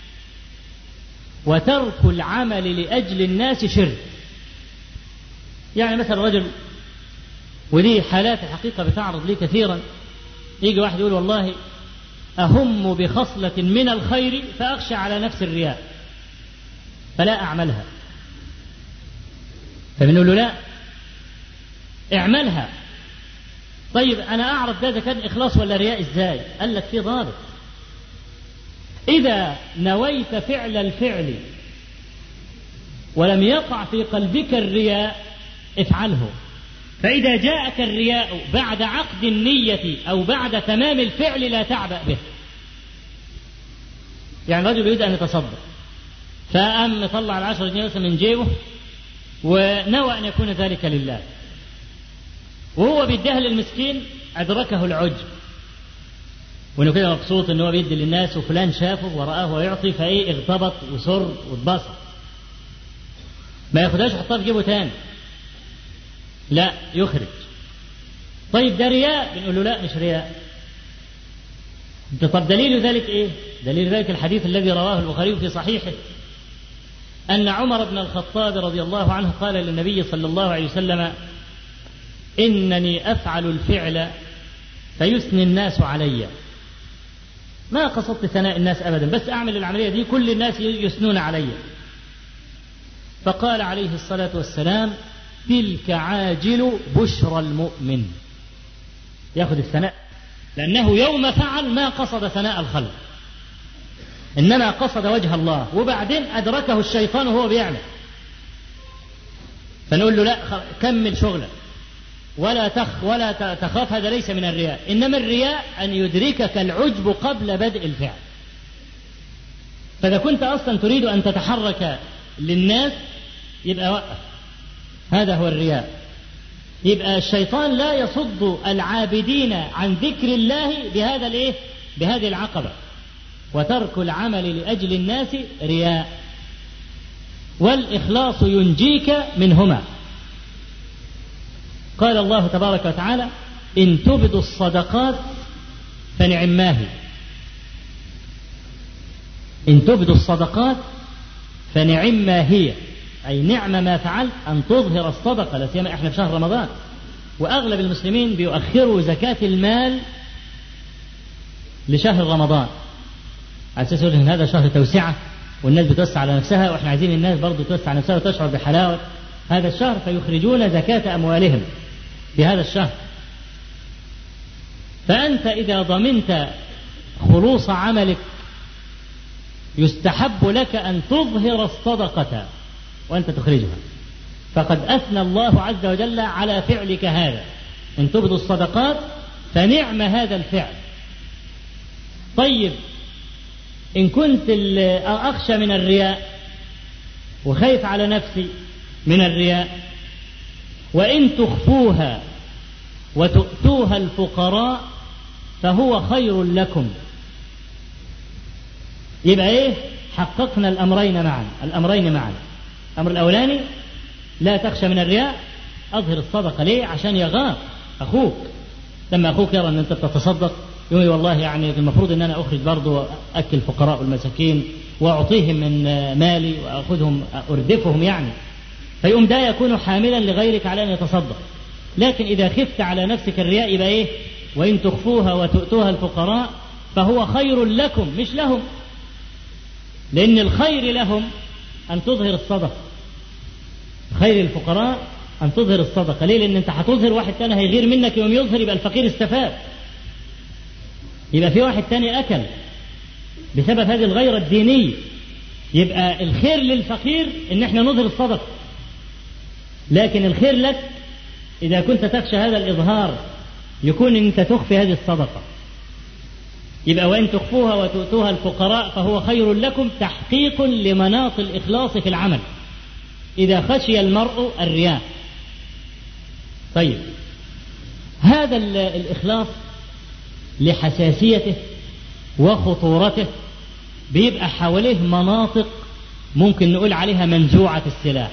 وترك العمل لأجل الناس شرك يعني مثلا رجل ودي حالات الحقيقة بتعرض لي كثيرا يجي واحد يقول والله أهم بخصلة من الخير فأخشى على نفس الرياء فلا أعملها فبنقول له لا اعملها طيب أنا أعرف ده إذا كان إخلاص ولا رياء إزاي قال لك في ضابط إذا نويت فعل الفعل ولم يقع في قلبك الرياء افعله فإذا جاءك الرياء بعد عقد النية أو بعد تمام الفعل لا تعبأ به يعني رجل يريد أن يتصدق فقام مطلع العشر جنيه من جيبه ونوى أن يكون ذلك لله وهو بيديها للمسكين أدركه العجب وانه كده مبسوط ان هو بيدي للناس وفلان شافه ورآه ويعطي فايه اغتبط وسر واتبسط ما ياخدهاش يحطها في جيبه تاني لا يخرج طيب ده رياء بنقول له لا مش رياء طب دليل ذلك ايه دليل ذلك الحديث الذي رواه البخاري في صحيحه ان عمر بن الخطاب رضي الله عنه قال للنبي صلى الله عليه وسلم انني افعل الفعل فيثني الناس علي ما قصدت ثناء الناس ابدا بس اعمل العمليه دي كل الناس يثنون علي فقال عليه الصلاه والسلام تلك عاجل بشرى المؤمن ياخذ الثناء لأنه يوم فعل ما قصد ثناء الخلق إنما قصد وجه الله وبعدين أدركه الشيطان وهو بيعمل فنقول له لا كمل شغلك ولا تخ ولا تخاف هذا ليس من الرياء إنما الرياء أن يدركك العجب قبل بدء الفعل فإذا كنت أصلا تريد أن تتحرك للناس يبقى وقف هذا هو الرياء يبقى الشيطان لا يصد العابدين عن ذكر الله بهذا الايه بهذه العقبه وترك العمل لاجل الناس رياء والاخلاص ينجيك منهما قال الله تبارك وتعالى ان تبدوا الصدقات فنعم ما هي ان تبدوا الصدقات فنعم ما هي أي نعم ما فعلت أن تظهر الصدقة لا سيما إحنا في شهر رمضان وأغلب المسلمين بيؤخروا زكاة المال لشهر رمضان على أساس إن هذا شهر توسعة والناس بتوسع على نفسها وإحنا عايزين الناس برضه توسع على نفسها وتشعر بحلاوة هذا الشهر فيخرجون زكاة أموالهم في هذا الشهر فأنت إذا ضمنت خلوص عملك يستحب لك أن تظهر الصدقة وأنت تخرجها فقد أثنى الله عز وجل على فعلك هذا إن تبدوا الصدقات فنعم هذا الفعل طيب إن كنت أخشى من الرياء وخايف على نفسي من الرياء وإن تخفوها وتؤتوها الفقراء فهو خير لكم يبقى ايه حققنا الامرين معا الامرين معا الامر الاولاني لا تخشى من الرياء اظهر الصدقه ليه عشان يغار اخوك لما اخوك يرى ان انت تتصدق يقول والله يعني المفروض ان انا اخرج برضه اكل الفقراء والمساكين واعطيهم من مالي واخذهم اردفهم يعني فيقوم ده يكون حاملا لغيرك على ان يتصدق لكن اذا خفت على نفسك الرياء يبقى ايه وان تخفوها وتؤتوها الفقراء فهو خير لكم مش لهم لأن الخير لهم أن تظهر الصدقة خير الفقراء أن تظهر الصدقة ليه؟ لأن أنت هتظهر واحد تاني هيغير منك يوم يظهر يبقى الفقير استفاد يبقى في واحد تاني أكل بسبب هذه الغيرة الدينية يبقى الخير للفقير إن احنا نظهر الصدقة لكن الخير لك إذا كنت تخشى هذا الإظهار يكون أنت تخفي هذه الصدقة يبقى وإن تخفوها وتؤتوها الفقراء فهو خير لكم تحقيق لمناط الإخلاص في العمل إذا خشي المرء الرياء طيب هذا الإخلاص لحساسيته وخطورته بيبقى حواليه مناطق ممكن نقول عليها منزوعة السلاح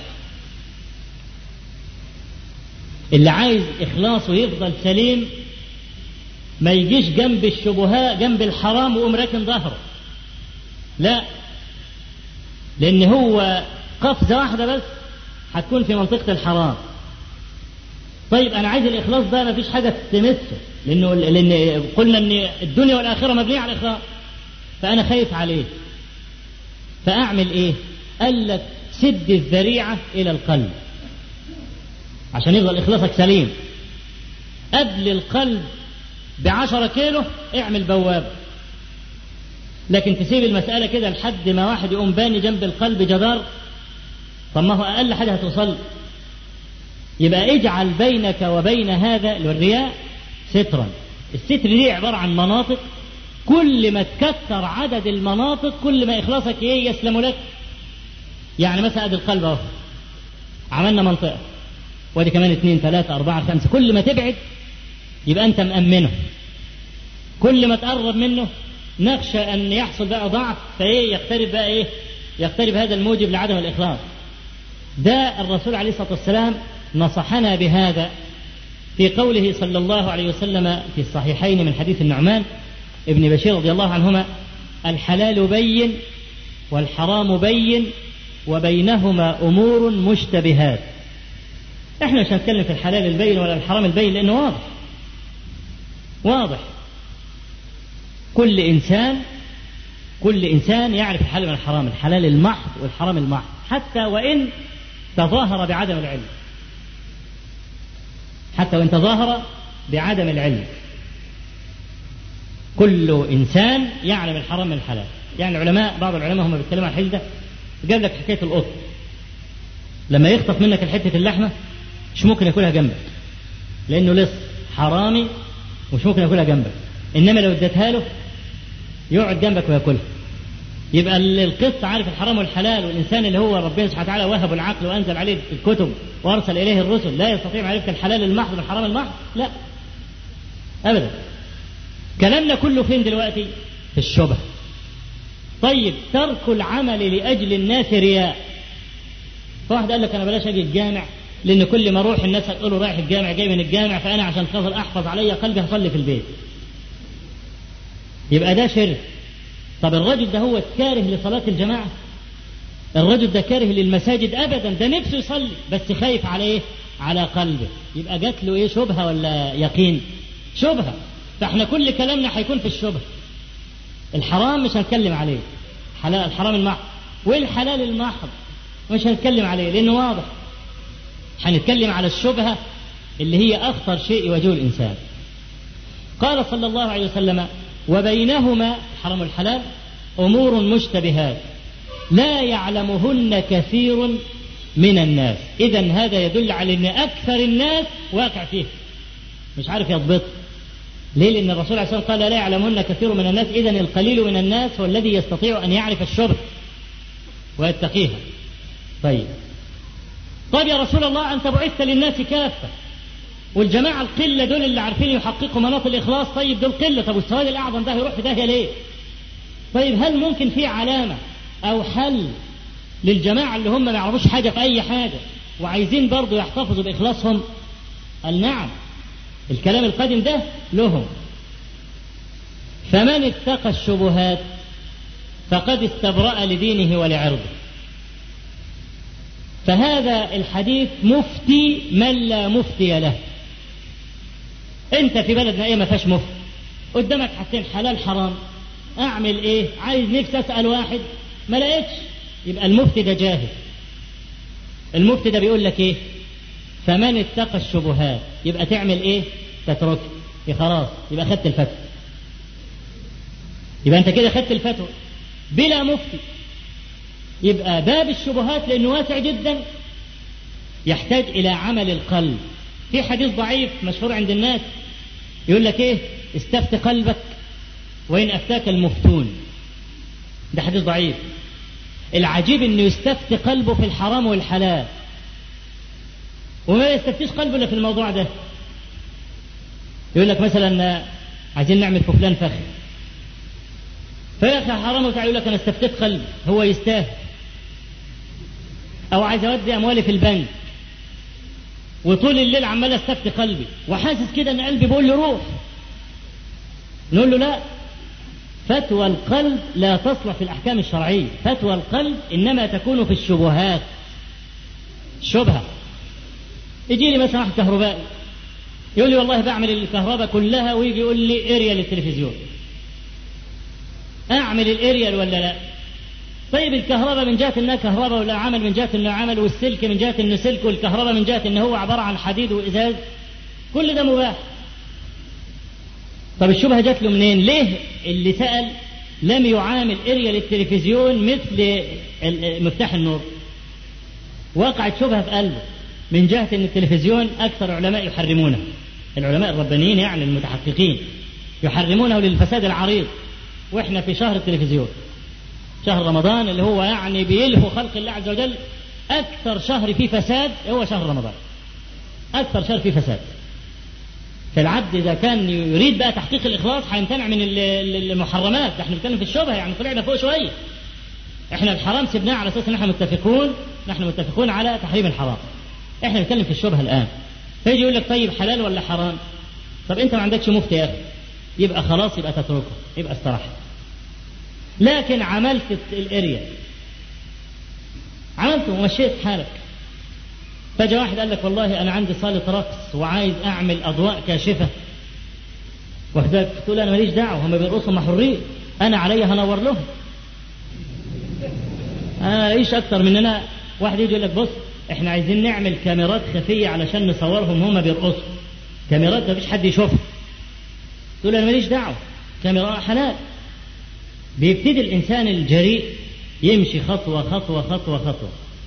اللي عايز إخلاصه يفضل سليم ما يجيش جنب الشبهات جنب الحرام ويقوم راكن ظهره لا لان هو قفزه واحده بس هتكون في منطقه الحرام طيب انا عايز الاخلاص ده ما فيش حاجه تمسه لانه لان قلنا ان الدنيا والاخره مبنيه على الاخلاص فانا خايف عليه فاعمل ايه قال لك سد الذريعه الى القلب عشان يفضل اخلاصك سليم قبل القلب بعشرة كيلو اعمل بوابة لكن تسيب المسألة كده لحد ما واحد يقوم باني جنب القلب جدار طب ما هو أقل حاجة هتوصل يبقى اجعل بينك وبين هذا الرياء سترا الستر دي عبارة عن مناطق كل ما تكثر عدد المناطق كل ما إخلاصك إيه يسلم لك يعني مثلا ادي القلب اهو عملنا منطقة وادي كمان اثنين ثلاثة أربعة خمسة كل ما تبعد يبقى أنت مأمنه كل ما تقرب منه نخشى أن يحصل بقى ضعف فإيه يقترب بقى إيه يقترب هذا الموجب لعدم الإخلاص ده الرسول عليه الصلاة والسلام نصحنا بهذا في قوله صلى الله عليه وسلم في الصحيحين من حديث النعمان ابن بشير رضي الله عنهما الحلال بين والحرام بين وبينهما أمور مشتبهات احنا مش هنتكلم في الحلال البين ولا الحرام البين لأنه واضح واضح كل إنسان كل إنسان يعرف الحلال من الحرام الحلال المحض والحرام المحض حتى وإن تظاهر بعدم العلم حتى وإن تظاهر بعدم العلم كل إنسان يعلم الحرام من الحلال يعني العلماء بعض العلماء هم بيتكلموا عن الحديث ده جاب لك حكاية القط لما يخطف منك الحتة اللحمة مش ممكن ياكلها جنبك لأنه لص حرامي ومش ممكن ياكلها جنبك إنما لو اديتها له يقعد جنبك وياكلها يبقى القط عارف الحرام والحلال والإنسان اللي هو ربنا سبحانه وتعالى وهب العقل وأنزل عليه الكتب وأرسل إليه الرسل لا يستطيع معرفة الحلال المحض من الحرام المحض لا أبدا كلامنا كله فين دلوقتي في الشبه طيب ترك العمل لأجل الناس رياء واحد قال لك أنا بلاش أجي الجامع لأن كل ما أروح الناس هتقولوا رايح الجامع جاي من الجامع فأنا عشان خاطر أحفظ علي قلبي هصلي في البيت يبقى ده شرك طب الرجل ده هو كاره لصلاة الجماعة الرجل ده كاره للمساجد أبدا ده نفسه يصلي بس خايف على إيه على قلبه يبقى جات له إيه شبهة ولا يقين شبهة فاحنا كل كلامنا هيكون في الشبهة الحرام مش هنتكلم عليه حلال الحرام المحض والحلال المحض مش هنتكلم عليه لأنه واضح هنتكلم على الشبهة اللي هي أخطر شيء يواجهه الإنسان قال صلى الله عليه وسلم وبينهما الحرام والحلال أمور مشتبهات لا يعلمهن كثير من الناس إذا هذا يدل على أن أكثر الناس واقع فيه مش عارف يضبط ليه؟ لأن الرسول عليه الصلاة والسلام قال لا يعلمهن كثير من الناس إذا القليل من الناس هو الذي يستطيع أن يعرف الشبه ويتقيها طيب طيب يا رسول الله أنت بعثت للناس كافة والجماعة القلة دول اللي عارفين يحققوا مناط الإخلاص طيب دول قلة طب والسواد الأعظم ده هيروح في داهية ليه؟ طيب هل ممكن في علامة أو حل للجماعة اللي هم ما يعرفوش حاجة في أي حاجة وعايزين برضه يحتفظوا بإخلاصهم؟ قال نعم الكلام القادم ده لهم فمن اتقى الشبهات فقد استبرأ لدينه ولعرضه فهذا الحديث مفتي من لا مفتي له انت في بلدنا ايه ما فيهاش مفتي قدامك حاجتين حلال حرام اعمل ايه عايز نفسي اسال واحد ما لقيتش يبقى المفتي ده جاهل المفتي ده بيقول لك ايه فمن اتقى الشبهات يبقى تعمل ايه تترك يا خلاص يبقى خدت الفتوى يبقى انت كده خدت الفتوى بلا مفتي يبقى باب الشبهات لانه واسع جدا يحتاج الى عمل القلب في حديث ضعيف مشهور عند الناس يقول لك ايه استفت قلبك وان افتاك المفتون ده حديث ضعيف العجيب انه يستفت قلبه في الحرام والحلال وما يستفتيش قلبه الا في الموضوع ده يقول لك مثلا عايزين نعمل في فلان فخر فيا اخي حرام وتعالى يقول لك انا استفتيت قلبي هو يستاهل او عايز اودي اموالي في البنك وطول الليل عمال استفتي قلبي وحاسس كده ان قلبي بيقول لي روح نقول له لا فتوى القلب لا تصلح في الاحكام الشرعيه فتوى القلب انما تكون في الشبهات شبهه يجي لي مثلا واحد كهربائي يقول لي والله بعمل الكهرباء كلها ويجي يقول لي اريال للتلفزيون اعمل الاريال ولا لا طيب الكهرباء من جهه انها كهرباء ولا عمل من جهه انه عمل والسلك من جهه انه سلك والكهرباء من جهه انه هو عباره عن حديد وازاز كل ده مباح طب الشبهه جات له منين ليه اللي سال لم يعامل اريال التلفزيون مثل مفتاح النور وقعت شبهه في قلبه من جهة أن التلفزيون أكثر علماء يحرمونه العلماء الربانيين يعني المتحققين يحرمونه للفساد العريض وإحنا في شهر التلفزيون شهر رمضان اللي هو يعني بيلهو خلق الله عز وجل أكثر شهر فيه فساد هو شهر رمضان أكثر شهر فيه فساد فالعبد إذا كان يريد بقى تحقيق الإخلاص هيمتنع من المحرمات ده احنا بنتكلم في الشبهة يعني طلعنا فوق شوية احنا الحرام سبناه على أساس إن احنا متفقون نحن متفقون على تحريم الحرام احنا بنتكلم في الشبهه الان فيجي يقول لك طيب حلال ولا حرام طب انت ما عندكش مفتي يا اخي يبقى خلاص يبقى تتركه يبقى استراحه لكن عملت الاريا عملته ومشيت حالك فجاء واحد قال لك والله انا عندي صاله رقص وعايز اعمل اضواء كاشفه واخدك تقول انا ماليش دعوه هم بيرقصوا حرين انا علي هنور لهم انا ايش اكتر من انا واحد يجي يقول لك بص احنا عايزين نعمل كاميرات خفيه علشان نصورهم هما بيرقصوا كاميرات مفيش حد يشوفها تقول انا ماليش دعوه كاميرا حلال بيبتدي الإنسان الجريء يمشي خطوة خطوة خطوة خطوة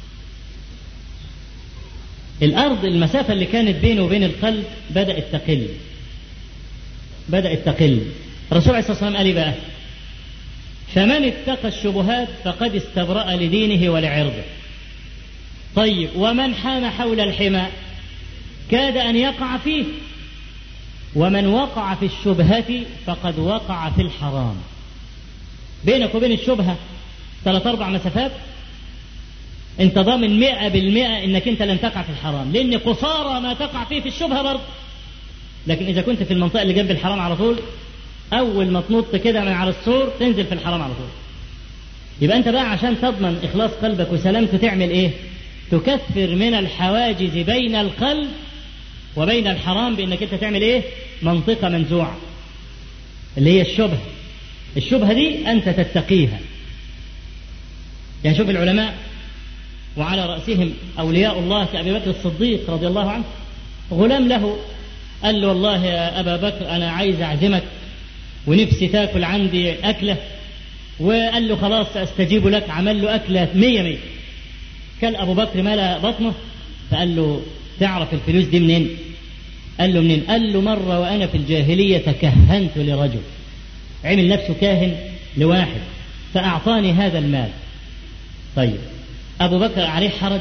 الأرض المسافة اللي كانت بينه وبين القلب بدأت تقل بدأت تقل الرسول عليه الصلاة والسلام قال إيه بقى فمن اتقى الشبهات فقد استبرأ لدينه ولعرضه طيب ومن حام حول الحمى كاد أن يقع فيه ومن وقع في الشبهة فقد وقع في الحرام بينك وبين الشبهة ثلاث أربع مسافات أنت ضامن مئة بالمئة أنك أنت لن تقع في الحرام لأن قصارى ما تقع فيه في الشبهة برضه لكن إذا كنت في المنطقة اللي جنب الحرام على طول أول ما تنط كده من على السور تنزل في الحرام على طول يبقى أنت بقى عشان تضمن إخلاص قلبك وسلامته تعمل إيه؟ تكثر من الحواجز بين القلب وبين الحرام بانك انت تعمل ايه منطقة منزوعة اللي هي الشبهة الشبهة دي انت تتقيها يعني شوف العلماء وعلى رأسهم أولياء الله كأبي بكر الصديق رضي الله عنه غلام له قال له والله يا أبا بكر أنا عايز أعزمك ونفسي تاكل عندي أكلة وقال له خلاص أستجيب لك عمل له أكلة مية مية كان أبو بكر ملا بطنه فقال له تعرف الفلوس دي منين قال له منين قال له مرة وأنا في الجاهلية تكهنت لرجل عمل نفسه كاهن لواحد فأعطاني هذا المال طيب أبو بكر عليه حرج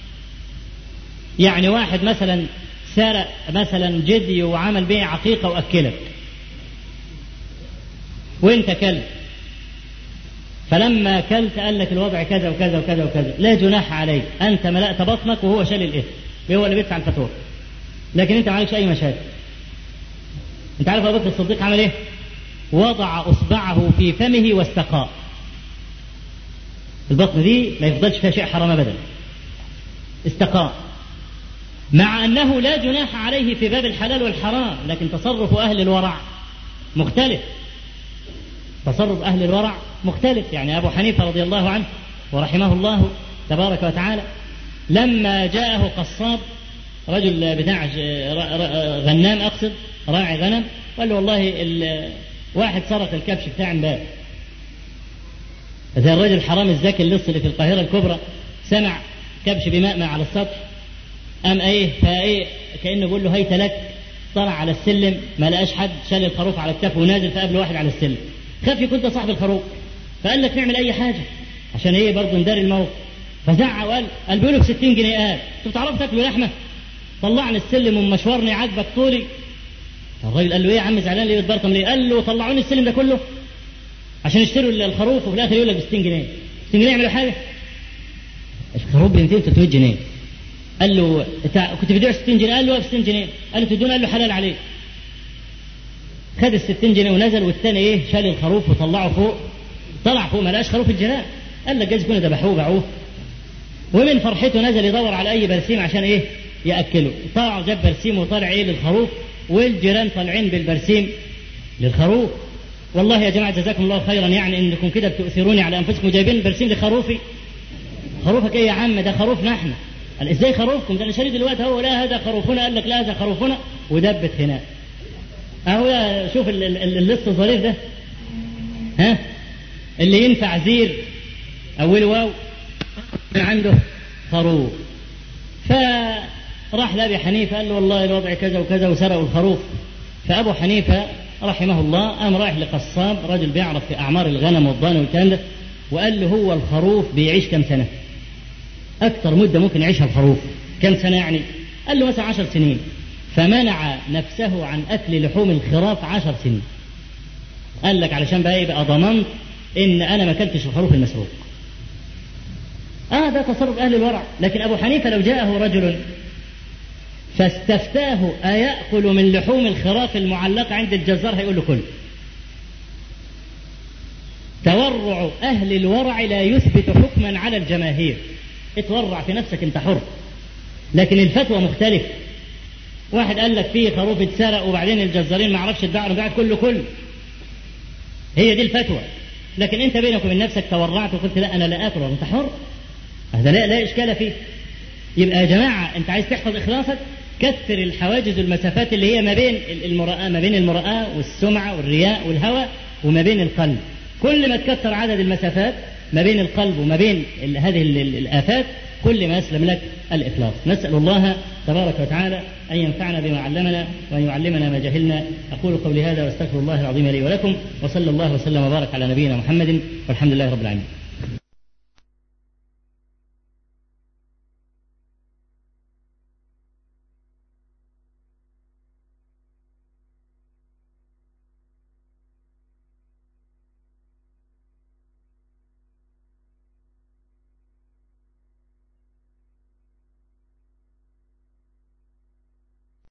يعني واحد مثلا سرق مثلا جدي وعمل به عقيقة وأكلك وانت كلب فلما كلت قال لك الوضع كذا وكذا وكذا وكذا لا جناح عليك انت ملأت بطنك وهو شال الاثم هو اللي بيدفع الفاتوره لكن انت ما عليكش اي مشاكل انت عارف ابو بكر الصديق عمل ايه وضع اصبعه في فمه واستقاء البطن دي ما يفضلش فيها شيء حرام ابدا استقاء مع انه لا جناح عليه في باب الحلال والحرام لكن تصرف اهل الورع مختلف تصرف أهل الورع مختلف يعني أبو حنيفة رضي الله عنه ورحمه الله تبارك وتعالى لما جاءه قصاب رجل بتاع غنام أقصد راعي غنم قال له والله واحد سرق الكبش بتاع امبارح زي الرجل الحرام الزكي اللص اللي في القاهرة الكبرى سمع كبش بماء على السطح قام ايه فايه كانه بيقول له هيت لك طلع على السلم ما لقاش حد شال الخروف على الكف ونازل فقابله واحد على السلم خاف يكون ده صاحب الخروف فقال لك نعمل اي حاجه عشان ايه برضه نداري الموقف فزعق وقال قال بيقولوا ب 60 جنيه قال انتوا بتعرفوا تاكلوا لحمه طلعني السلم ومشورني عاجبك طولي الراجل قال له ايه يا عم زعلان ليه بتبرطم ليه؟ قال له طلعوني السلم ده كله عشان يشتروا الخروف وفي الاخر يقول لك ب 60 جنيه 60 جنيه يعملوا حاجه الخروف ب 200 300 جنيه قال له انت كنت بتبيع 60 جنيه قال له ب 60 جنيه قال له تدون قال له حلال عليك خد ال 60 جنيه ونزل والثاني ايه شال الخروف وطلعه فوق طلع فوق ما لقاش خروف الجيران قال لك جايز يكونوا ذبحوه وباعوه ومن فرحته نزل يدور على اي برسيم عشان ايه ياكله طلع جاب برسيم وطلع ايه للخروف والجيران طالعين بالبرسيم للخروف والله يا جماعه جزاكم الله خيرا يعني انكم كده بتؤثروني على انفسكم جايبين برسيم لخروفي خروفك ايه يا عم ده خروفنا احنا قال ازاي خروفكم ده انا شاري دلوقتي هو لا هذا خروفنا قال لك لا هذا خروفنا ودبت هناك اهو شوف اللص الظريف ده ها اللي ينفع زير اوله واو عنده خروف فراح لابي حنيفه قال له والله الوضع كذا وكذا وسرقوا الخروف فابو حنيفه رحمه الله قام رايح لقصاب رجل بيعرف في اعمار الغنم والضان والكلام ده وقال له هو الخروف بيعيش كم سنه؟ اكثر مده ممكن يعيشها الخروف كم سنه يعني؟ قال له مثلا عشر سنين فمنع نفسه عن أكل لحوم الخراف عشر سنين قال لك علشان بقى يبقى ضمنت إن أنا ما أكلتش الخروف المسروق آه ده تصرف أهل الورع لكن أبو حنيفة لو جاءه رجل فاستفتاه أيأكل من لحوم الخراف المعلقة عند الجزار هيقول له كل تورع أهل الورع لا يثبت حكما على الجماهير اتورع في نفسك انت حر لكن الفتوى مختلفة واحد قال لك فيه خروف اتسرق وبعدين الجزارين ما عرفش الدعر بعد كله كل هي دي الفتوى لكن انت بينك وبين نفسك تورعت وقلت لا انا لا اكل انت حر هذا لا لا اشكال فيه يبقى يا جماعه انت عايز تحفظ اخلاصك كثر الحواجز والمسافات اللي هي ما بين المرآة ما بين المرآة والسمعة والرياء والهوى وما بين القلب كل ما تكثر عدد المسافات ما بين القلب وما بين ال- هذه ال- ال- الآفات كل ما يسلم لك الإخلاص نسأل الله تبارك وتعالى أن ينفعنا بما علمنا وأن يعلمنا ما جهلنا أقول قولي هذا واستغفر الله العظيم لي ولكم وصلى الله وسلم وبارك على نبينا محمد والحمد لله رب العالمين